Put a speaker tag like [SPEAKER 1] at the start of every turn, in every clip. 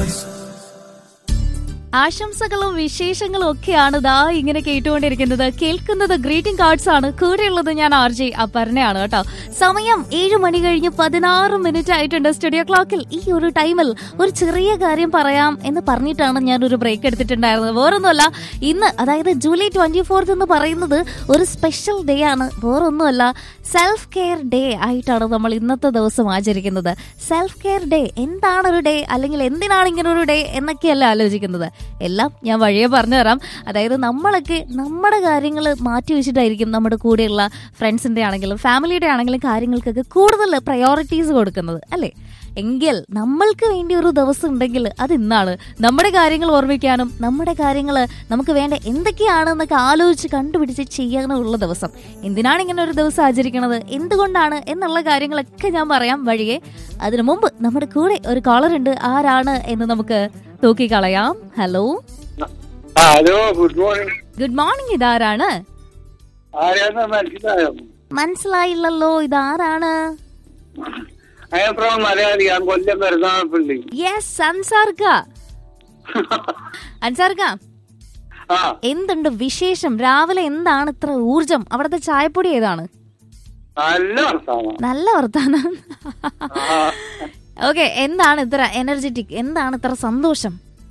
[SPEAKER 1] ആശംസകളും വിശേഷങ്ങളും ഒക്കെയാണ് ദാ ഇങ്ങനെ കേട്ടുകൊണ്ടിരിക്കുന്നത് കേൾക്കുന്നത് ഗ്രീറ്റിംഗ് കാർഡ്സ് ആണ് കൂടെയുള്ളത് ഞാൻ ആർ ജെ അപർണയാണ് കേട്ടോ സമയം ഏഴ് മണി കഴിഞ്ഞ് പതിനാറ് മിനിറ്റ് ആയിട്ടുണ്ട് സ്റ്റുഡിയോ ക്ലോക്കിൽ ഈ ഒരു ടൈമിൽ ഒരു ചെറിയ കാര്യം പറയാം എന്ന് പറഞ്ഞിട്ടാണ് ഞാൻ ഒരു ബ്രേക്ക് എടുത്തിട്ടുണ്ടായിരുന്നത് വേറൊന്നുമല്ല ഇന്ന് അതായത് ജൂലൈ ട്വന്റി ഫോർത്ത് എന്ന് പറയുന്നത് ഒരു സ്പെഷ്യൽ ഡേ ആണ് വേറൊന്നുമല്ല സെൽഫ് കെയർ ഡേ ആയിട്ടാണ് നമ്മൾ ഇന്നത്തെ ദിവസം ആചരിക്കുന്നത് സെൽഫ് കെയർ ഡേ എന്താണ് ഒരു ഡേ അല്ലെങ്കിൽ എന്തിനാണ് ഇങ്ങനെ ഒരു ഡേ എന്നൊക്കെയല്ല ആലോചിക്കുന്നത് എല്ലാം ഞാൻ വഴിയെ പറഞ്ഞു തരാം അതായത് നമ്മളൊക്കെ നമ്മുടെ കാര്യങ്ങൾ മാറ്റി വെച്ചിട്ടായിരിക്കും നമ്മുടെ കൂടെയുള്ള ഫ്രണ്ട്സിന്റെ ആണെങ്കിലും ഫാമിലിയുടെ ആണെങ്കിലും കാര്യങ്ങൾക്കൊക്കെ കൂടുതൽ പ്രയോറിറ്റീസ് കൊടുക്കുന്നത് അല്ലേ എങ്കിൽ നമ്മൾക്ക് വേണ്ടി ഒരു ദിവസം ഉണ്ടെങ്കിൽ അത് ഇന്നാണ് നമ്മുടെ കാര്യങ്ങൾ ഓർമ്മിക്കാനും നമ്മുടെ കാര്യങ്ങൾ നമുക്ക് വേണ്ട എന്തൊക്കെയാണെന്നൊക്കെ ആലോചിച്ച് കണ്ടുപിടിച്ച് ചെയ്യാനുള്ള ദിവസം എന്തിനാണ് ഇങ്ങനെ ഒരു ദിവസം ആചരിക്കുന്നത് എന്തുകൊണ്ടാണ് എന്നുള്ള കാര്യങ്ങളൊക്കെ ഞാൻ പറയാം വഴിയെ അതിനു മുമ്പ് നമ്മുടെ കൂടെ ഒരു കോളർ ഉണ്ട് ആരാണ് എന്ന് നമുക്ക് തൂക്കിക്കളയാം ഹലോ
[SPEAKER 2] ആ, hello good morning
[SPEAKER 1] good morning ഇതാരാണ്
[SPEAKER 2] ആരാന്ന് മനസ്സിലായോ
[SPEAKER 1] മനസ്സിലായില്ലല്ലോ ഇതാരാണ്
[SPEAKER 2] ഐ എം ഫ്രോം മലയാളി ഞാൻ കൊല്ലം കരുതാണപ്പള്ളി
[SPEAKER 1] യെസ് അൻസാർക്ക അൻസാർക്ക
[SPEAKER 2] ആ
[SPEAKER 1] എന്തുണ്ട് വിശേഷം രാവിലെ എന്താണ് ഇത്ര ഊർജം അവിടുത്തെ ചായപ്പൊടി ഏതാണ്
[SPEAKER 2] നല്ല വർത്താനം
[SPEAKER 1] നല്ല വർത്താനം
[SPEAKER 2] ആ,
[SPEAKER 1] ഓക്കെ എന്താണ് ഇത്ര എനർജറ്റിക് എന്താണ് ഇത്ര സന്തോഷം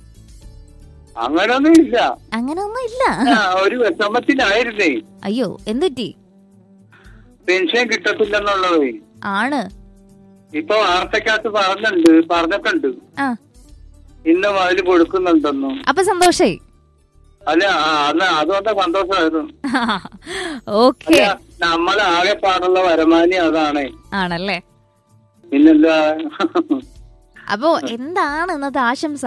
[SPEAKER 2] അങ്ങനൊന്നും ഇല്ല
[SPEAKER 1] അങ്ങനെ ഒന്നും ഇല്ല
[SPEAKER 2] ആ, ഒരു വിഷമത്തിലായിരുന്നേ
[SPEAKER 1] അയ്യോ എന്തുറ്റി
[SPEAKER 2] പെൻഷൻ കിട്ടത്തില്ലെന്നുള്ളത്
[SPEAKER 1] ആണ്
[SPEAKER 2] ഇപ്പൊ വാർത്തക്കകത്ത് പറഞ്ഞിട്ടുണ്ട് പറഞ്ഞിട്ടുണ്ട്
[SPEAKER 1] ആ
[SPEAKER 2] ഇന്ന് മുതൽ കൊടുക്കുന്നുണ്ടെന്നു
[SPEAKER 1] അപ്പൊ സന്തോഷായി
[SPEAKER 2] അല്ല ആ, അന്ന് അതുകൊണ്ട് സന്തോഷമായിരുന്നു
[SPEAKER 1] ഓക്കെ
[SPEAKER 2] അല്ല നമ്മളെ ആകെ പാടുള്ള വരമാനി അതാണ്
[SPEAKER 1] ആണല്ലേ
[SPEAKER 2] പിന്നെന്താ
[SPEAKER 1] അപ്പോ എന്താണ് ഇന്നത്തെ ആശംസ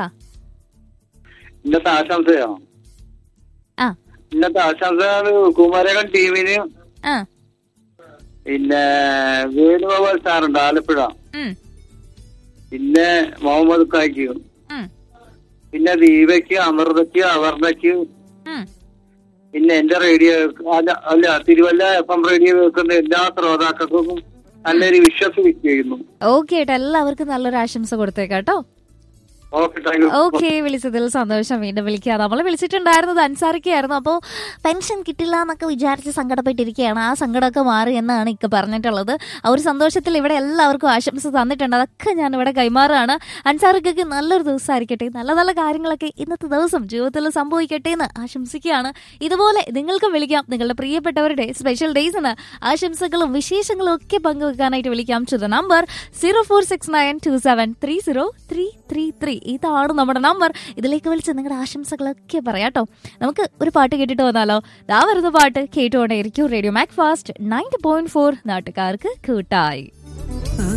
[SPEAKER 2] ഇന്നത്തെ ആശംസയോ
[SPEAKER 1] ആ
[SPEAKER 2] ഇന്നത്തെ ആശംസ കുമരകൻ ടീമിന്
[SPEAKER 1] ആ
[SPEAKER 2] പിന്നെ വേണുഗോപാൽ സാറുണ്ട് ആലപ്പുഴ
[SPEAKER 1] ഉം,
[SPEAKER 2] പിന്നെ മുഹമ്മദ് കായ്ക്ക്
[SPEAKER 1] ഉം,
[SPEAKER 2] പിന്നെ ദീപയ്ക്ക് അമൃതയ്ക്ക് അവർണയ്ക്ക്
[SPEAKER 1] ഉം.
[SPEAKER 2] പിന്നെ എന്റെ റേഡിയോ അല്ല അല്ല തിരുവല്ല എഫ് എം റേഡിയോ കേൾക്കുന്ന എല്ലാ ശ്രോതാക്കൾക്കും നല്ലൊരു വിശ്വസിച്ച് ചെയ്യുന്നു
[SPEAKER 1] ഓക്കെ ഏട്ടാ എല്ലാവർക്കും നല്ലൊരു ആശംസ കൊടുത്തേക്കാട്ടോ
[SPEAKER 2] ഓക്കെ താങ്ക് യു
[SPEAKER 1] ഓക്കെ വിളിച്ചതിൽ സന്തോഷം വീണ്ടും വിളിക്കുക നമ്മൾ വിളിച്ചിട്ടുണ്ടായിരുന്നത് അൻസാറിക്കായിരുന്നു അപ്പോൾ പെൻഷൻ കിട്ടില്ല എന്നൊക്കെ വിചാരിച്ച് സങ്കടപ്പെട്ടിരിക്കുകയാണ് ആ സങ്കടമൊക്കെ മാറി എന്നാണ് ഇക്ക പറഞ്ഞിട്ടുള്ളത് ആ ഒരു സന്തോഷത്തിൽ ഇവിടെ എല്ലാവർക്കും ആശംസ തന്നിട്ടുണ്ട് അതൊക്കെ ഞാൻ ഇവിടെ കൈമാറുകയാണ് അൻസാറിക്കൊക്കെ നല്ലൊരു ദിവസമായിരിക്കട്ടെ നല്ല നല്ല കാര്യങ്ങളൊക്കെ ഇന്നത്തെ ദിവസം ജീവിതത്തിൽ സംഭവിക്കട്ടെ എന്ന് ആശംസിക്കുകയാണ് ഇതുപോലെ നിങ്ങൾക്കും വിളിക്കാം നിങ്ങളുടെ പ്രിയപ്പെട്ടവരുടെ സ്പെഷ്യൽ ഡേയ്സിന് ആശംസകളും വിശേഷങ്ങളും ഒക്കെ പങ്കുവെക്കാനായിട്ട് വിളിക്കാം to the number zero four six nine two seven three zero three three three ഇതാണ് നമ്മുടെ നമ്പർ ഇതിലേക്ക് വിളിച്ച് നിങ്ങളുടെ ആശംസകളൊക്കെ പറയാട്ടോ നമുക്ക് ഒരു പാട്ട് കേട്ടിട്ട് വന്നാലോ ദാ വരുന്ന പാട്ട് കേട്ടുകൊണ്ടേയിരിക്കും radio mac fast ninety point four നാട്ടുകാർക്ക് കൂട്ടായി